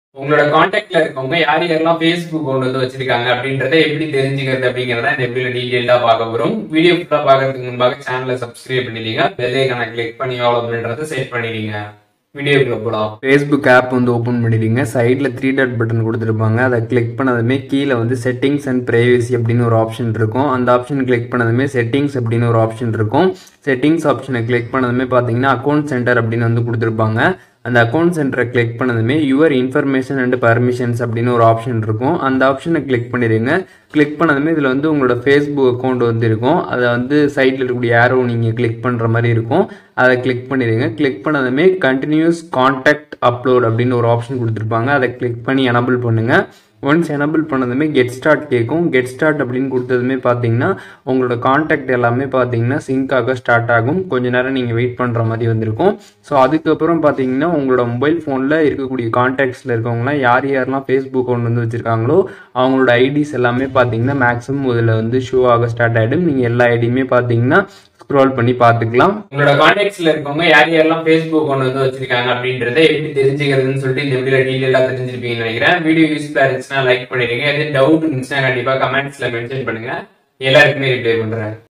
உங்களோட காண்டாக்ட்ல இருக்கவங்க யார் யாரெல்லாம் ஃபேஸ்புக் கொண்டு வந்து வச்சிருக்காங்க அப்படின்றத எப்படி தெரிஞ்சுக்கிறது அப்படிங்கறத இந்த வீடியோ டீடைல்டா பார்க்க போறோம் வீடியோ ஃபுல்லா பார்க்கறதுக்கு முன்பாக சேனலை சப்ஸ்கிரைப் பண்ணிடுங்க பெல் ஐக்கான கிளிக் பண்ணி ஆல் அப்படின்றத செட் பண்ணிடுங்க வீடியோக்குள்ள போலாம் ஃபேஸ்புக் ஆப் வந்து ஓப்பன் பண்ணிடுங்க சைடில் த்ரீ டாட் பட்டன் கொடுத்துருப்பாங்க அதை கிளிக் பண்ணதுமே கீழே வந்து செட்டிங்ஸ் அண்ட் ப்ரைவசி அப்படின்னு ஒரு ஆப்ஷன் இருக்கும் அந்த ஆப்ஷன் கிளிக் பண்ணதுமே செட்டிங்ஸ் அப்படின்னு ஒரு ஆப்ஷன் இருக்கும் செட்டிங்ஸ் ஆப்ஷனை கிளிக் பண்ணதுமே பார்த்தீங்கன்னா அக்கௌண்ட் சென்டர் அப்படின்னு வந்து கொடுத்துருப்பாங்க அந்த அக்கௌண்ட் சென்டரை கிளிக் பண்ணதுமே யுவர் இன்ஃபர்மேஷன் அண்ட் பர்மிஷன்ஸ் அப்படின்னு ஒரு ஆப்ஷன் இருக்கும் அந்த ஆப்ஷனை கிளிக் பண்ணிடுங்க கிளிக் பண்ணதுமே இதில் வந்து உங்களோட ஃபேஸ்புக் அக்கௌண்ட் வந்து இருக்கும் அதை வந்து சைடில் இருக்கக்கூடிய ஏரோ நீங்கள் கிளிக் பண்ணுற மாதிரி இருக்கும் அதை கிளிக் பண்ணிடுங்க கிளிக் பண்ணதுமே கண்டினியூஸ் காண்டாக்ட் அப்லோட் அப்படின்னு ஒரு ஆப்ஷன் கொடுத்துருப்பாங்க அதை கிளிக் பண்ணி எனபிள் பண்ணுங்கள் ஒன்ஸ் எனபிள் பண்ணதுமே கெட் ஸ்டார்ட் கேட்கும் கெட் ஸ்டார்ட் அப்படின்னு கொடுத்ததுமே பார்த்தீங்கன்னா உங்களோட காண்டாக்ட் எல்லாமே பார்த்தீங்கன்னா சிங்க் ஆக ஸ்டார்ட் ஆகும் கொஞ்ச நேரம் நீங்கள் வெயிட் பண்ணுற மாதிரி வந்திருக்கும் ஸோ அதுக்கப்புறம் பார்த்தீங்கன்னா உங்களோட மொபைல் ஃபோனில் இருக்கக்கூடிய காண்டாக்ட்ஸில் இருக்கவங்களாம் யார் யாரெல்லாம் ஃபேஸ்புக் கொண்டு வந்து வச்சுருக்காங்களோ அவங்களோட ஐடிஸ் எல்லாமே பார்த்தீங்கன்னா மேக்ஸிமம் இதில் வந்து ஷோ ஆக ஸ்டார்ட் ஆகிடும் நீங்கள் எல்லா ஐடியுமே பார்த்தீங்கன்னா ஸ்க்ரோல் பண்ணி பார்த்துக்கலாம் உங்களோட கான்டாக்ட்ஸ்ல இருக்கவங்க யார் யாரெல்லாம் ஃபேஸ்புக் கொண்டு வந்து வச்சிருக்காங்க அப்படின்றத எப்படி தெரிஞ்சுக்கிறதுன்னு சொல்லிட்டு இந்த வீடியோ டீடைலா தெரிஞ்சிருப்பீங்கன்னு நினைக்கிறேன் வீடியோ யூஸ்ஃபுல்லா இருந்துச்சுன்னா லைக் பண்ணிடுங்க எது டவுட் இருந்துச்சுன்னா கண்டிப்பா கமெண்ட்ஸ்ல மென்ஷன் பண்ணுங்க எல்லாருக்குமே ரிப்ளை பண்றேன்